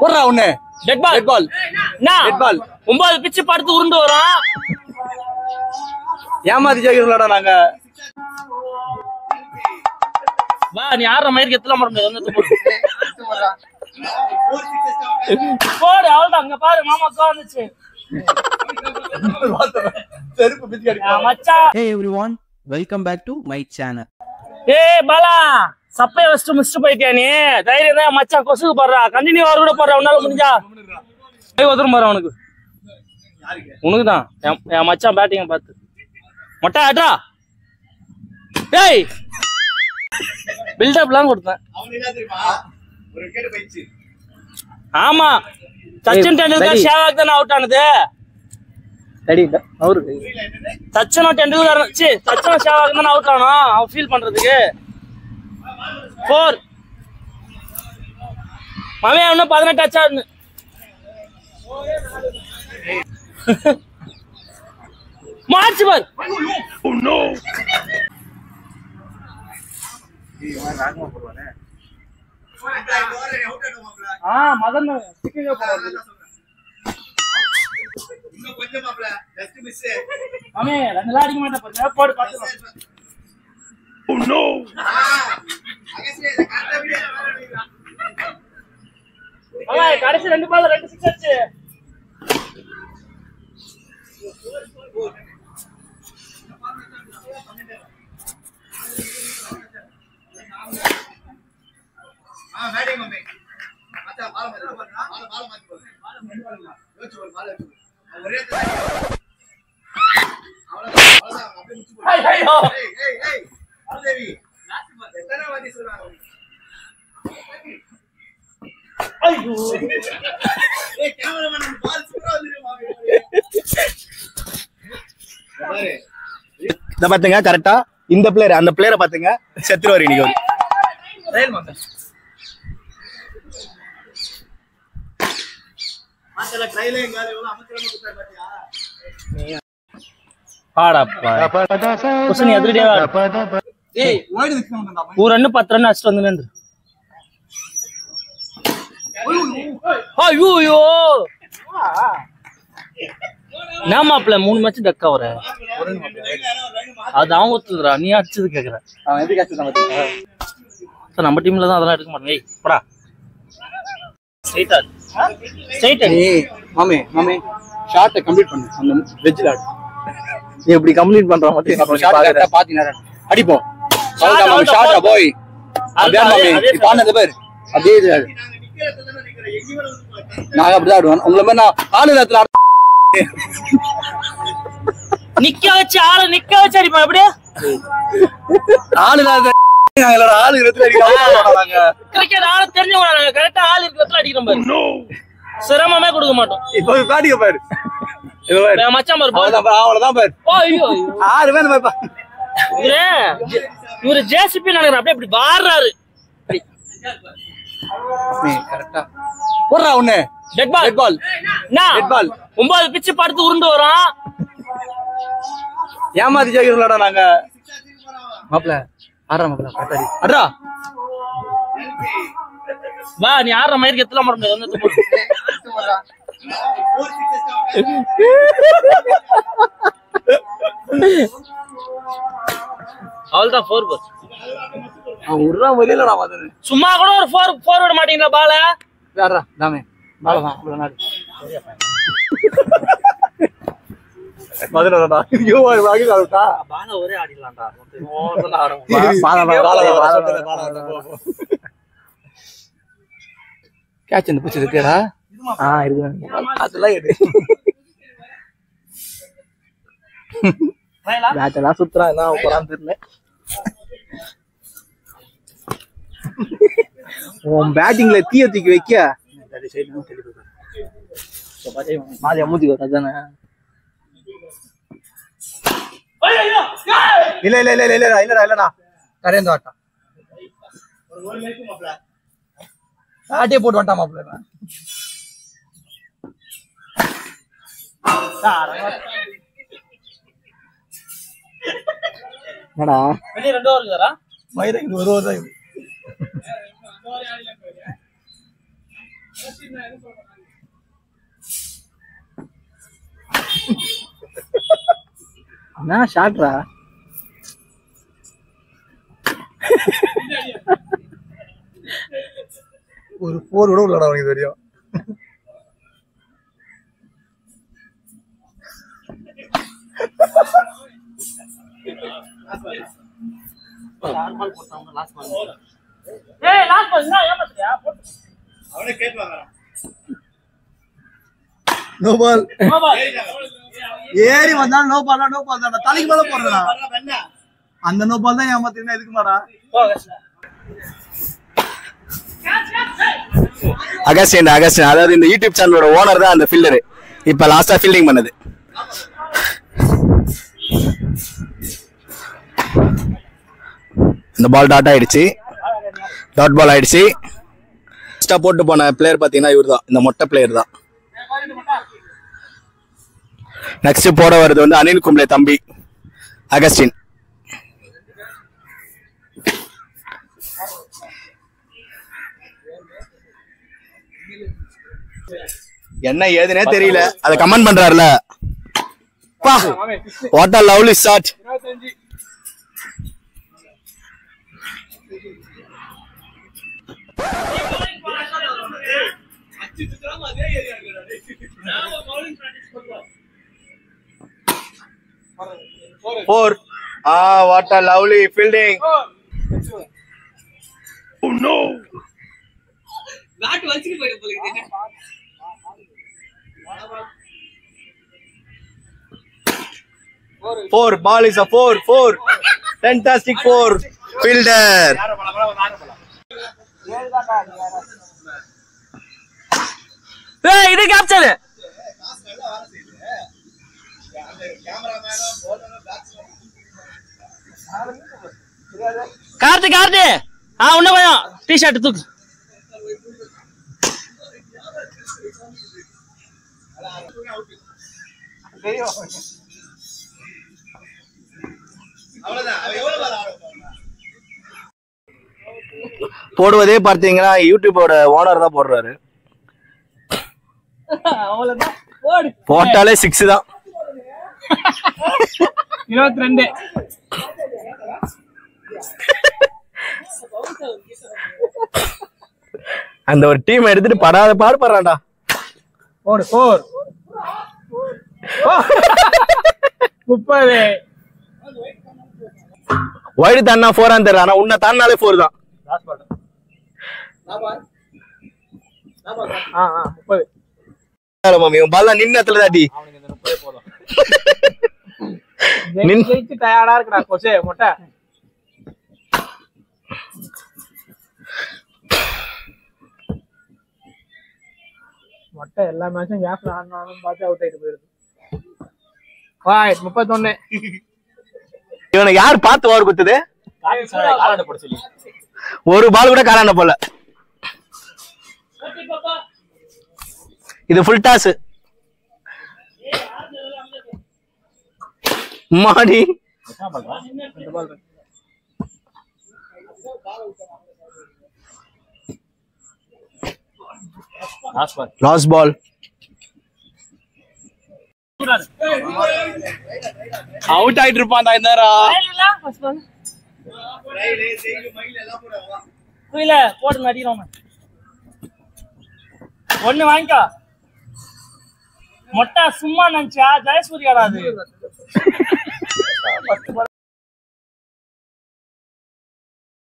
போடுறா ஒண்ணு டெட் பால் ரெட் பால் என்ன Dead ball. ஒன்பது பிச்சு படுத்து உருண்டு வரும் ஏமாத்தி ஜெயிக்கிறோம்லடா நாங்க வா நீ ஆடுற மயிருக்கு எத்தலாம் போட முடியாது வந்து போடு. போடு அவ்வளவுதான் அங்க பாரு மாமா உட்காந்துச்சு செருப்பு பிச்சு அடிப்போம் மச்சான் Hey everyone, welcome back to my channel. ஏய் பாலா சப்பைய வச்சுட்டு மிஸ்ட் போயிட்டியா நீ தைரியம் தான் மச்சான் கொசுக்கு போடுறா கண்டினியூ வர கூட போடுறா உன்னால முடிஞ்சா கை ஒதுரும் பாரு அவனுக்கு உனக்கு தான் என் மச்சான் பேட்டிங்க பார்த்து மொட்டை ஆட்ரா டேய் பில்டப்லாம் கொடுத்தேன் அவனுக்கு என்ன தெரியுமா ஒரு கேட்டு போயிடுச்சு ஆமா சச்சின் டெண்டுல்கர் ஷேவாக் தானே அவுட் ஆனது Ready? அவரு சச்சினும் டெண்டுல்கர் சி சச்சினும் ஷேவாக் தானே அவுட் ஆனோம் அவன் ஃபீல் பண்றதுக்கு ஃபோர் மவன் இன்னும் பதினெட்டு அச்சா மார்ச் பார் ஆ மதன் சிக்கிங்க போறாரு இன்னும் கொஞ்சம் மாப்ள ஜஸ்ட் மிஸ் மாமே ரெண்டுலாம் அடிக்க மாட்டேன் பாருங்க. போடு பார்த்துக்கலாம் மாமா, கடைசி ரெண்டு பால் ரெண்டு சிக்ஸ் அடிச்சு ஆ பேட்டிங் மம்மி மச்சான் பால் மாத்தி போடுறா பால் பால் மாத்தி போடுறா பால் யோசிச்சு போடு பால் யோசிச்சு போடு ஒரே தடவை அவ்வளவுதான் அவ்வளவுதான் அப்படியே முடிச்சு போடு ஐயோ. ஏய் ஏய் ஏய் அருதேவி எத்தனை வாட்டி சொல்றாங்க ஐயோ ஏய் கேமராமேன் பால் சூப்பரா வந்துருமா இத பாத்துங்க கரெக்டா இந்த பிளேயர் அந்த பிளேயரை பாத்துங்க செத்துருவாரு இன்னைக்கு அவரு ரயில் மாத்தா மாத்தல ட்ரைல எங்கால எவ்வளவு அமைச்சரமா கொடுத்தாரு பாத்தியா பாடாப்பா குசனி எதிரே ஏய் ஓடி நிக்கணும் ஒரு ரன்னு பத்து ரன் அடிச்சுட்டு வந்து நின்று ஐயோ ஐயோ என்ன மாப்பிள்ள மூணு மேட்ச் டக்கா வர அது அவன் ஒத்துதுடா நீ அடிச்சது கேக்குற அவன் எதுக்கு கஷ்டம் பாத்தியா சார் நம்ம டீம்ல தான் அதெல்லாம் எடுக்க மாட்டேன் ஏய் போடா ஸ்ட்ரைட்டா ஸ்ட்ரைட் ஏய் மாமே மாமே ஷார்ட்டை கம்ப்ளீட் பண்ணு அந்த வெஜ்ல ஆடு நீ இப்படி கம்ப்ளீட் பண்ற மட்டும் அப்புறம் ஷார்ட் கரெக்டா பாத்தீங்க அடிப்போம் Shot out of ஷார்ட்டா ball. போய் அப்படியே அதே- மாமே அதே இப்ப ஆனது பேர் அப்படியே இது ஆடு நாங்க அப்படிதான் ஆடுவோம் உங்களை மாதிரி நான் ஆளு நேரத்துல ஆட நிக்க வச்சு ஆளு நிக்க வச்சு அடிப்பா எப்படியா ஆளு நேரத்துல நாங்க எல்லாரும் ஆளு நேரத்துல அடிக்காம நாங்க கிரிக்கெட் ஆள தெரிஞ்சவங்க கரெக்டா ஆள் இருக்கிறதுல அடிக்கிறோம் பாரு சிரமமே கொடுக்க மாட்டோம் இப்போ பாடிக்க பாரு இது பாரு என் மச்சான் பாரு ball. அவ்வளவுதான் பாரு, அவ்வளவுதான் பாரு ஓ, ஐயோ ஐயோ. ஆறு பேர் இந்த மாதிரி பா- இவரு ஜே- இவரு ஜேசிபி நினைக்கிறேன் அப்படியே இப்படி வாடுறாரு ஏய், கரெக்டா போடுறா ஒண்ணு டெட் பால் ரெட் பால் என்ன Dead ball. ஒன்பது பிச்சு படுத்து உருண்டு வரும் ஏமாத்தி ஜெயிக்கிறோம்லடா நாங்க மாப்பிள ஆடுறா மாப்பிள கரெக்டா அட்ரா வா நீ ஆடுற மயிருக்கு எத்தலாம் போட முடியாது வந்து போடு. அவ்வளவுதான் ஃபோர் போர் அவன் விடுறா வெளியில நான் பார்த்தது சும்மா கூட ஒரு ஃபோர் ஃபோர் விட மாட்டீங்களா பால ஆடுறா தாமே பாலதான் அவ்வளவு நாடு மதுரடா ஐயோ வாங்கி சாப்பிட்டா பால ஒரே ஆடிடலாம்டா கேட்ச் இந்த பிடிச்சது இருக்கா ஆ இருக்கு அதெல்லாம் எடு மேட்ச் எல்லாம் சுத்துறான் என்ன போறான்னு தெரியல உன் பேட்டிங்ல தீய தூக்கி வைக்க மாலியா மூஞ்சி அதானே இல்ல இல்ல இல்ல இல்ல இல்லடா இல்லடா இல்லடா கரையந்த வாட்டான் ஆட்டியே போட்டு வந்துட்டான் மாப்பிள்ள என்னடா வெளியே ரெண்டு ஓவர் இருக்குதாரா மயிரங்க ஒரு வருஷம் என்ன ஷாட்ரா ஒரு போர் கூட உள்ளடா அவனுக்கு தெரியும் ஏய் லாஸ்ட் பால் என்ன ஏமாத்துறியா போட்டு நோ பால் நோ பால் ஏறி வந்தாலும் நோ பால் நோ பால் தான் தலைக்கு மேல போறதுடா அந்த நோ பால் தான் ஏமாத்தினா எதுக்கு மாடா அகஸ்டின் அகஸ்டின் அதாவது இந்த யூடியூப் சேனலோட ஓனர் தான் அந்த ஃபீல்டரு இப்ப லாஸ்டா ஃபீல்டிங் பண்ணது இந்த பால் டாட் ஆயிடுச்சு டாட் பால் ஆயிடுச்சு ஃபர்ஸ்டா போட்டு போன பிளேயர் பாத்தீங்கன்னா இவர் தான் இந்த மொட்டை பிளேயர் தான் நெக்ஸ்ட் போட வருது வந்து அனில் கும்ளே தம்பி அகஸ்டின் என்ன ஏதுனே தெரியல அத கமெண்ட் பண்றாருல பா what a lovely shot four ஆ what a lovely fielding Four. Ball is a four. Four. Fantastic four. Fielder. ஏய் இது கேப்சர் கார்த்தி கார்த்தி ஆ இன்னும் கொஞ்சம் டி ஷர்ட் தூக்கு போடுவதே பார்த்தீங்கன்னா யூடியூபோட ஓனர் தான் போடுறாரு போட்டாலே சிக்ஸ் தான் இருபத்தி ரெண்டு அந்த ஒரு டீம் எடுத்துட்டு படாத பாடு படுறான்டா போடு ஃபோர் முப்பது வைடு தாண்டா ஃபோரான்னு தெரியல ஆனா உன்னை தாண்டினாலே ஃபோர் தான் ஆ ஆ முப்பது மம்மி உன் பால் நின்ன இடத்துல தாட்டி நின் ஜெயிச்சு டயர்டா இருக்குடா கொசே மொட்டை மொட்டை எல்லா மேட்சும் கேப்ல ஆடினாலும் பார்த்து அவுட் ஆயிட்டு போயிருக்கு வாய் முப்பத்தொன்னு இவனை யார் பார்த்து ஓவர் குத்துது ஒரு பால் கூட காலாண்ட போல இது ஃபுல் டாஸ் மாடி லாஸ்ட் பால் அவுட் ஆயிட்டு இருப்பான்டா இந்த நேரம் குயில போட்டு நடிக்கிறோம் ஒண்ணு வாங்கிக்கோ மொட்டை சும்மா நினைச்சா ஜெயசூரியாடா அது